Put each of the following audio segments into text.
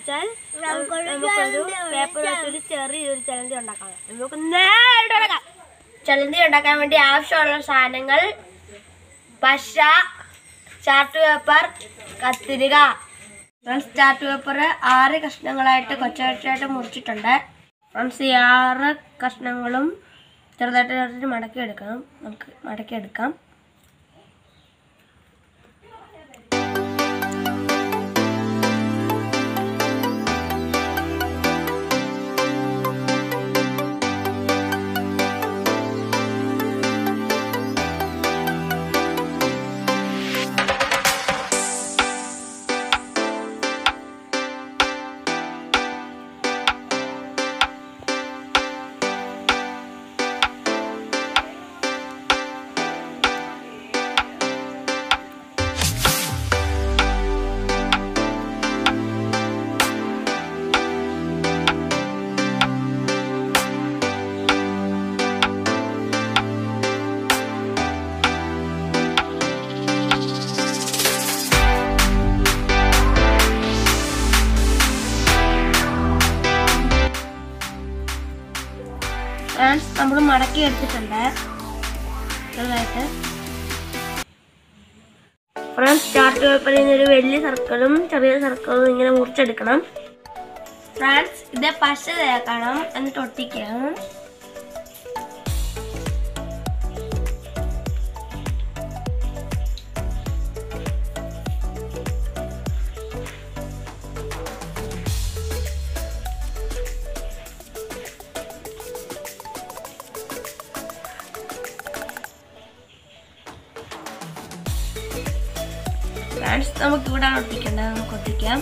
വെച്ചാൽ നമുക്കൊരു പേപ്പർ വെച്ചൊരു ചെറിയൊരു ചലന്തി ഉണ്ടാക്കാം നമുക്ക് നേരിട്ട് തുടങ്ങാം ചലന്തി ഉണ്ടാക്കാൻ വേണ്ടി ആവശ്യമുള്ള സാധനങ്ങൾ പശ ചാർട്ട് പേപ്പർ കത്തിരിക ഫ്രണ്ട്സ് ചാർട്ട് പേപ്പർ ആറ് കഷ്ണങ്ങളായിട്ട് കൊച്ചായിട്ട് മുറിച്ചിട്ടുണ്ട് ഫ്രണ്ട്സ് ഈ ആറ് കഷ്ണങ്ങളും ചെറുതായിട്ട് ചെറുതായിട്ട് മടക്കി എടുക്കണം നമുക്ക് മടക്കി എടുക്കാം ഫ്രണ്ട്സ് നമ്മൾ മടക്കി എടുത്തിട്ടുണ്ട് ചെറുതായിട്ട് ഫ്രണ്ട്സ് ചാർട്ട് പേപ്പറിൽ നിന്ന് ഒരു വലിയ സർക്കിളും ചെറിയ സർക്കിളും ഇങ്ങനെ മുറിച്ചെടുക്കണം ഫ്രണ്ട്സ് ഇത് പശ തേക്കണം എന്നിട്ട് ഒട്ടിക്കണം ഫ്രണ്ട്സ് നമുക്ക് ഇവിടെ ഒട്ടിക്കേണ്ടത് നമുക്ക് ഒട്ടിക്കാം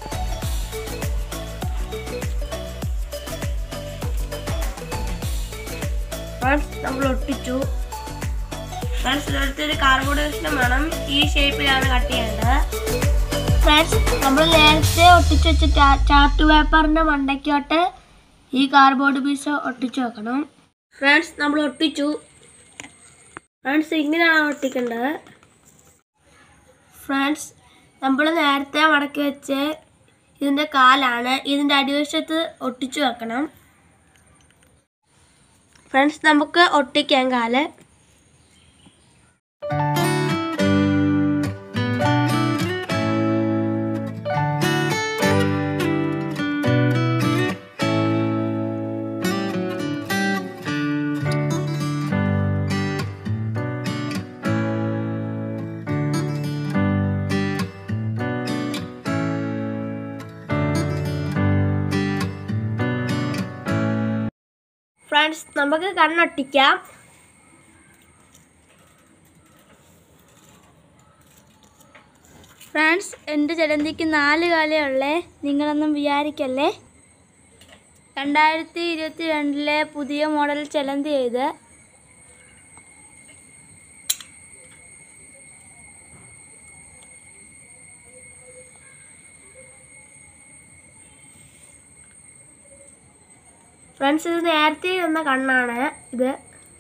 ഫ്രണ്ട്സ് നമ്മൾ ഒട്ടിച്ചു ഫ്രണ്ട്സ് ഇതിനടുത്തൊരു കാർബോർഡ് കഷ്ണം വേണം ഈ ഷേപ്പിലാണ് കട്ട് ചെയ്യേണ്ടത് ഫ്രണ്ട്സ് നമ്മൾ നേരത്തെ ഒട്ടിച്ചു വെച്ച ചാർട്ട് പേപ്പറിന്റെ മണ്ടയ്ക്കോട്ട് ഈ കാർബോർഡ് പീസ് ഒട്ടിച്ചു വെക്കണം ഫ്രണ്ട്സ് നമ്മൾ ഒട്ടിച്ചു ഫ്രണ്ട്സ് ഇങ്ങനെയാണ് ഒട്ടിക്കേണ്ടത് ഫ്രണ്ട്സ് നമ്മൾ നേരത്തെ മടക്കി വെച്ച് ഇതിൻ്റെ കാലാണ് ഇതിൻ്റെ അടിവശത്ത് ഒട്ടിച്ചു വെക്കണം ഫ്രണ്ട്സ് നമുക്ക് ഒട്ടിക്കാം കാല് ഫ്രണ്ട്സ് നമുക്ക് കണ്ണൊട്ടിക്കാം ഫ്രണ്ട്സ് എൻ്റെ ചലന്തിക്ക് നാല് കാലേ ഉള്ളേ നിങ്ങളൊന്നും വിചാരിക്കല്ലേ രണ്ടായിരത്തി ഇരുപത്തി രണ്ടിലെ പുതിയ മോഡൽ ചലന്തി ഇത് ഫ്രണ്ട്സ് ഇത് നേരത്തെ തന്ന കണ്ണാണ് ഇത്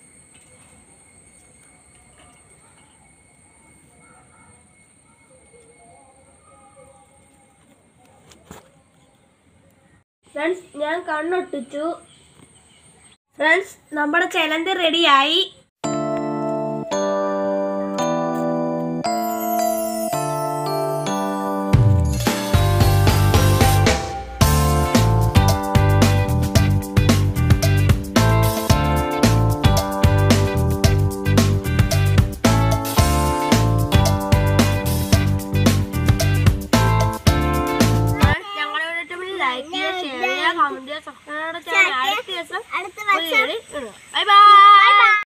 ഫ്രണ്ട്സ് ഞാൻ കണ്ണൊട്ടിച്ചു ഫ്രണ്ട്സ് നമ്മുടെ ചലന്തി റെഡിയായി ഫ്രണ്ട്സ് ഞങ്ങളുടെ വീഡിയോ ലൈക്ക് ചെയ്യുക ഷെയർ ചെയ്യുക കമന്റ് ചെയ്യുക സബ്സ്ക്രൈബ് ചെയ്യുക അടുത്ത ദിവസം അടുത്ത ബൈ ബൈ